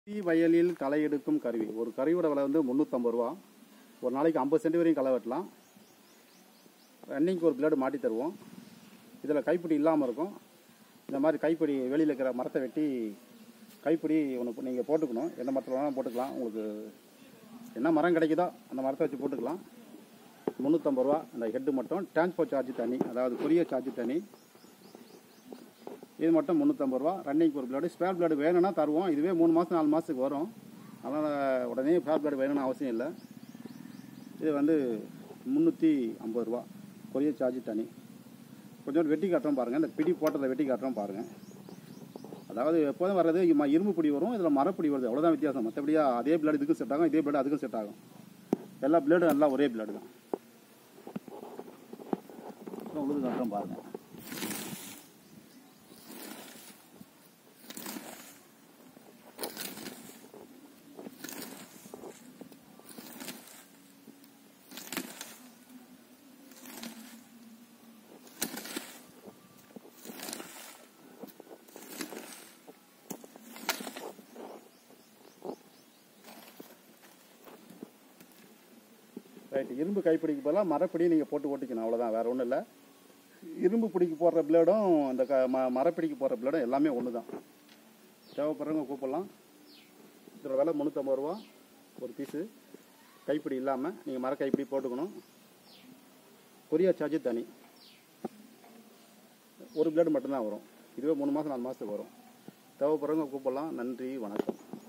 tea வயலில் களை எடுக்கும் கருவி ஒரு கருவியோட விலை வந்து முந்நூற்றம்பது ரூபா ஒரு நாளைக்கு ஐம்பது சென்ட் வரையும் களை வெட்டலாம் ரன்னிங்க்கு ஒரு பிளேடு மாட்டி தருவோம் இதில் கைப்பிடி இல்லாமல் இருக்கும் இந்த மாதிரி கைப்பிடி வெளியில் இருக்கிற மரத்தை வெட்டி கைப்பிடி ஒன்று நீங்கள் போட்டுக்கணும் எந்த மரத்தில் வேணாலும் போட்டுக்கலாம் உங்களுக்கு என்ன மரம் கிடைக்குதோ அந்த மரத்தை வச்சு போட்டுக்கலாம் முந்நூற்றம்பது ரூபா அந்த ஹெட்டு மட்டும் டிரான்ஸ்போர்ட் சார்ஜ் தனி அதாவது கொரியர் சார்ஜ் தனி இது மட்டும் முந்நூற்றம்பது ரூபா ரன்னிங் ஒரு பிளேடு ஸ்பேர் பிளேடு வேணும்னா தருவோம் இதுவே மூணு மாதம் நாலு மாதத்துக்கு வரும் அதனால் உடனே ஸ்பேர் பிளேடு வேணும்னு அவசியம் இல்லை இது வந்து முந்நூற்றி ஐம்பது ரூபா கொரியர் சார்ஜ் தனி கொஞ்சம் வெட்டி காட்டுறோம் பாருங்கள் இந்த பிடி போட்டதை வெட்டி காட்டுறோம் பாருங்கள் அதாவது எப்போதும் வர்றது இம்ம இரும்பு பிடி வரும் இதில் மரப்பிடி வருது அவ்வளோதான் வித்தியாசம் மற்றபடியா அதே பிளேடு இதுக்கும் செட் ஆகும் இதே பிளேடு அதுக்கும் செட் ஆகும் எல்லா பிளேடும் எல்லாம் ஒரே பிளேடு தான் உழுது காட்டுறோம் பாருங்கள் ரைட் இரும்பு கைப்பிடிக்கு பதிலாக மரப்பிடி நீங்கள் போட்டு ஓட்டிக்கணும் அவ்வளோதான் வேறு ஒன்றும் இல்லை இரும்பு பிடிக்கு போடுற பிளேடும் இந்த க ம மரப்பிடிக்கு போடுற பிளேடும் எல்லாமே ஒன்று தான் தேவைப்படுறவங்க கூப்பிடலாம் இதோட விலை முந்நூற்றம்பது ரூபா ஒரு பீஸு கைப்பிடி இல்லாமல் நீங்கள் மர கைப்பிடி போட்டுக்கணும் கொரியர் சார்ஜ் தனி ஒரு பிளேடு மட்டும்தான் வரும் இதுவே மூணு மாதம் நாலு மாதத்துக்கு வரும் தேவைப்படுறவங்க கூப்பிடலாம் நன்றி வணக்கம்